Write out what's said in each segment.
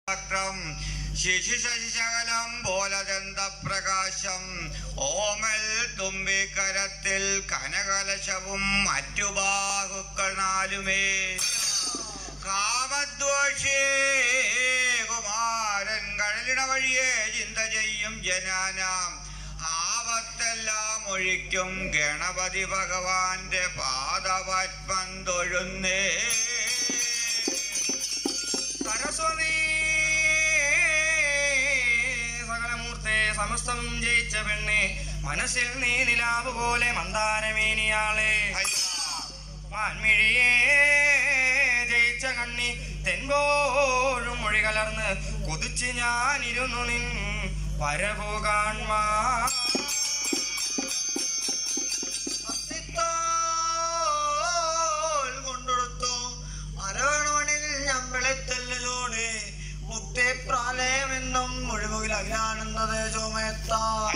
വക്രം ശിശുശശിശകലം പോലതെന്ത പ്രകാശം ഓമൽ തുമ്പിക്കരത്തിൽ കനകലശവും മറ്റു ബാഹുക്കൾ നാലുമേ കാമദ്വേഷേ കുമാരൻ കടലിട വഴിയെ ചിന്ത ചെയ്യും ജനാനാം ആപത്തെല്ലാം ഒഴിക്കും ഗണപതി ഭഗവാന്റെ പാദപത്മം തൊഴുന്നേ സരസ്വതി സകലമൂർത്തെ സമസ്തം ജയിച്ച പെണ്ണെ മനസ്സിൽ നീ നിലാവ് പോലെ മന്ദാരമേനിയാളെ മാൻമിഴിയേ ജയിച്ച കണ്ണി തെൻപോഴും മൊഴി കലർന്ന് കൊതിച്ച് ഞാനിരുന്നു നിൻ വരവു കാൺമാ അത്തിത്തോൽ കൊണ്ടെടുത്തു അരവണമണിൽ ഞമ്പിളത്തെല്ലോട് മുക്തി പ്രാലയമെന്നും മുഴുമുകിൽ അഖിലാനന്ദത ചോമയത്താൽ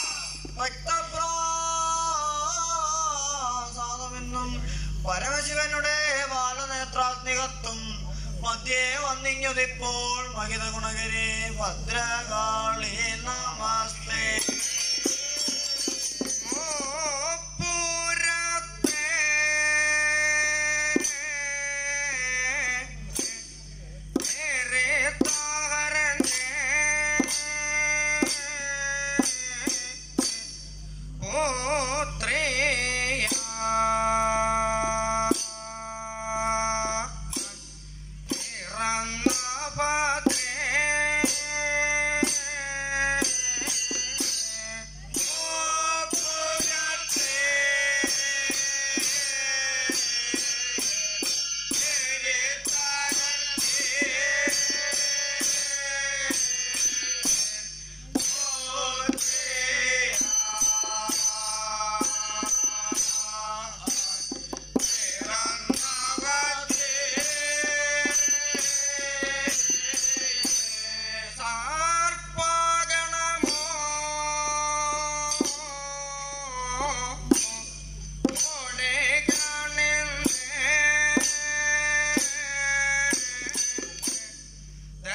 ഭക്തപ്രാസാദമെന്നും പരമശിവനുടെ ബാലനേത്രാത്മികത്വം മധ്യേ വന്നിങ്ങുതിപ്പോൾ മഹിത ഗുണകരെ ഭദ്രകാളി നമസ്തേ മോപ്പുരത്തെ ഏറെ താരന്റെ പോത്രേയ സാർപ്പഗണമോ ഓടെ കാണുന്നേ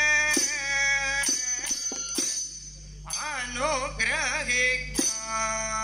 അനുഗ്രഹിക്കാം